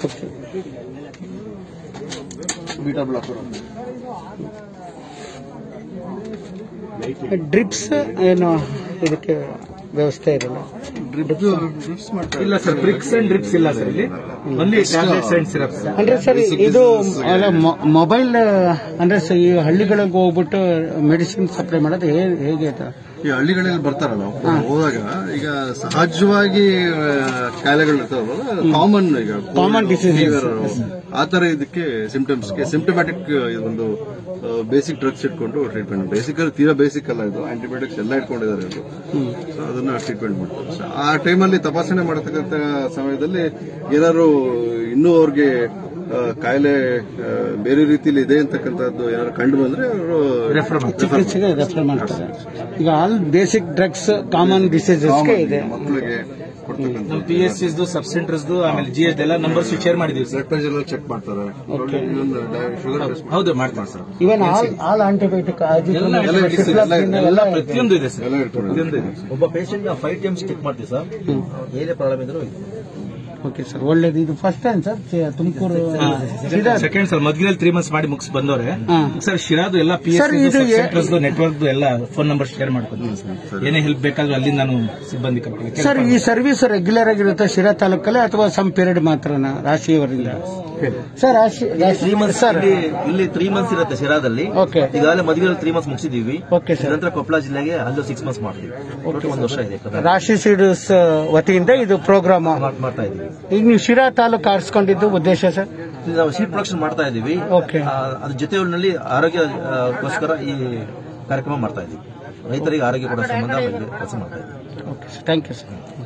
Okay beta blocker drips ಏನು ಇದಕ್ಕೆ ವ್ಯವಸ್ಥೆ ಇರಲ್ಲ ಡ್ರಿಪ್ಸ್ ಮಾಡ್ತಾರೆ ಇಲ್ಲ ಸರ್ ಬ್ರಿಕ್ಸ್ ಅಂಡ್ ಡ್ರಿಪ್ಸ್ ಇಲ್ಲ ಸರ್ ಇಲ್ಲಿ ಓನ್ಲಿ ಟ್ಯಾಬ್ಲೆಟ್ಸ್ ಅಂಡ್ ಸಿರಪ್ಸ್ ಅಂದ್ರೆ ಸರ್ ಇದು ಅಲ್ಲ ಮೊಬೈಲ್ ಅಂದ್ರೆ ಸರ್ ಈ ಹಳ್ಳಿಗಳಿಗೆ ಹೋಗ್ಬಿಟ್ಟು ಮೆಡಿಸಿನ್ ಸಪ್ಲೈ ಮಾಡೋದು ಹೇ- ಹೇಗೆ ಅದು? ಈ ಹಳ್ಳಿಗಳಲ್ಲಿ ಬರ್ತಾರಲ್ಲ ಹೋದಾಗ ಈಗ ಸಹಜವಾಗಿ ಆ, ಕಾಯಿಲೆಗಳು ಇರ್ತಾವಲ್ಲ ಕಾಮನ್ ಈಗ Common diseases. fever, ಆ ತರ ಇದಕ್ಕೆ ಸಿಂಪ್ಟಮ್ಸ್ಗೆ ಸಿಂಪ್ಟಮ್ಯಾಟಿಕ್ ಒಂದು ಬೇಸಿಕ್ ಡ್ರಗ್ಸ್ ಇಟ್ಕೊಂಡು ಟ್ರೀಟ್ಮೆಂಟ್ ಬೇಸಿಕಲ್ ತೀರಾ ಬೇಸಿಕ್ ಅಲ್ಲ ಇದು ಆಂಟಿಬಯೋಟಿಕ್ಸ್ ಎಲ್ಲ ಇಟ್ಕೊಂಡಿದ್ದಾರೆ ಇದು ಸೊ ಅದನ್ನ ಟ್ರೀಟ್ಮೆಂಟ್ ಮಾಡ್ತಾರೆ So, ಆ ಟೈಮಲ್ಲಿ ತಪಾಸಣೆ ಮಾಡತಕ್ಕಂತ ಸಮಯದಲ್ಲಿ ಏನಾದ್ರು ಇನ್ನೂ ಅವ್ರಿಗೆ ಆ, ಕಾಯಿಲೆ ಆ, ಬೇರೆ ರೀತಿಯಲ್ಲಿ ಇದೆ ಅಂತಕ್ಕಂಥದ್ದು ಏನಾದ್ರು ಕಂಡು ಬಂದ್ರೆ ಅವರು ರೆಫರ್ ಮಾಡ್ತಾರೆ ಚಿಕಿತ್ಸೆಗೆ ರೆಫರ್ ಮಾಡ್ತಾರೆ ಈಗ ಆಲ್ ಬೇಸಿಕ್ ಡ್ರಗ್ಸ್ ಕಾಮನ್ ಡಿಸೀಸಸ್ಗೆ ಇದೆ ಮಕ್ಕಳಿಗೆ ಕೊಡ್ತಕ್ಕಂಥ ನಮ್ಮ ಪಿ ಎಸ್ ಸಿಸ್ದು ಸಬ್ ಸೆಂಟರ್ಸ್ದು ಆಮೇಲೆ ಜಿ ಎಸ್ ಎಲ್ಲ ನಂಬರ್ಸ್ ಶೇರ್ ಮಾಡಿದೀವಿ ಸರ್ ಬ್ಲಡ್ ಪ್ರೆಷರ್ ಚೆಕ್ ಮಾಡ್ತಾರೆ ಇನ್ನೊಂದು ಶುಗರ್ ಟೆಸ್ಟ್ ಹೌದು ಮಾಡ್ತಾರೆ sir even all all antibiotic ಎಲ್ಲ ಎಲ್ಲ ಪ್ರತಿಯೊಂದು ಇದೆ ಸರ್ ಎಲ್ಲ ಇಟ್ಕೊಂಡು ಪ್ರತಿಯೊಂದು ಇದೆ ಒಬ್ಬ ಪೇಷಂಟ್ ಫೈವ್ ಟೈಮ್ಸ್ ಚೆಕ್ ಮಾಡ್ತೀವಿ ಸರ್ ಏನೇ ಪ್ರಾಬ್ಲಮ್ ಇದ್ರೂ ಓಕೆ ಸರ್ ಒಳ್ಳೇದು ಇದು ಫಸ್ಟ್ ಟೈಮ್ ಸರ್ ತುಮಕೂರು ಸೀದಾ ಸೆಕೆಂಡ್ ಸರ್ ಮದ್ಗಿನಲ್ಲಿ ತ್ರೀ ಮಂತ್ಸ್ ಮಾಡಿ ಮುಗಿಸ್ ಬಂದವ್ರೆ ಹಾ. ಸರ್ ಶಿರಾದು ಎಲ್ಲ ಪಿ Sir, ಇದು ಎಸ್ ಏ- ಸೆಂಟರ್ಸ್ ನೆಟ್ವರ್ಕ್ ಎಲ್ಲ ಫೋನ್ ನಂಬರ್ ಶೇರ್ ಮಾಡ್ಕೊತೀನಿ ಸರ್ ಏನೇ ಹೆಲ್ಪ್ ಬೇಕಾದ್ರೂ ಅಲ್ಲಿ ನಾನು ಸಿಬ್ಬಂದಿ ಕರ್ಕೊಂಡು ಸರ್ ಈ ಸರ್ವಿಸ್ ರೆಗ್ಯುಲರ್ ಆಗಿರುತ್ತೆ ಶಿರಾ ತಾಲೂಕಲ್ಲಿ ಅಥವಾ ಸಮ್ ಪೀರಿಯಡ್ ಮಾತ್ರನಾ ರಾಶಿಯವರಿಂದ ಸರ್ ರಾಶಿ ತ್ರೀ ಮಂತ್ಸ್ ಸರ್ ಇಲ್ಲಿ ಇಲ್ಲಿ ತ್ರೀ ಮಂತ್ಸ್ ಇರುತ್ತೆ ಶಿರಾದಲ್ಲಿ ಓಕೆ ಈಗಾಗಲೇ ಮದುವೆ ತ್ರೀ ಮಂತ್ಸ್ ಮುಗಿಸಿದೀವಿ ಓಕೆ ಸರ್ ನಂತರ ಕೊಪ್ಪಳ ಜಿಲ್ಲೆಗೆ ಅಲ್ಲೂ ಸಿಕ್ಸ್ ಮಂತ್ಸ್ ಮಾಡ್ತೀವಿ ಒಟ್ಟು ಒಂದು ವರ್ಷ ಇದೆ ಕರ್ನಾಟಕ. ರಾಶಿ ಸೀಡ್ಸ್ ವತಿಯಿಂದ ಇದು ಪ್ರೋಗ್ರಾಮ್ ಮಾಡ್- ಮಾಡ್ತಾ ಇದೀವಿ ಈಗ ನೀವು ಶಿರಾ ತಾಲೂಕು ಆರಿಸ್ಕೊಂಡಿದ್ದು ಉದ್ದೇಶ ಸರ್ ಇಲ್ಲಿ ನಾವು ಸೀಡ್ ಪ್ರೊಡಕ್ಷನ್ ಮಾಡ್ತಾ ಇದೀವಿ ಓಕೆ ಆ, ಅದ್ರ ಜೊತೆಯಲ್ಲಿ ಆರೋಗ್ಯಕ್ಕೋಸ್ಕರ ಈ ಕಾರ್ಯಕ್ರಮ ಮಾಡ್ತಾ ಇದೀವಿ ರೈತರಿಗೆ ಆರೋಗ್ಯ ಕೊಡೋ ಸಂಬಂಧ ಕೆಲಸ ಮಾಡ್ತಾ ಇದೀವಿ okay sir thank you sir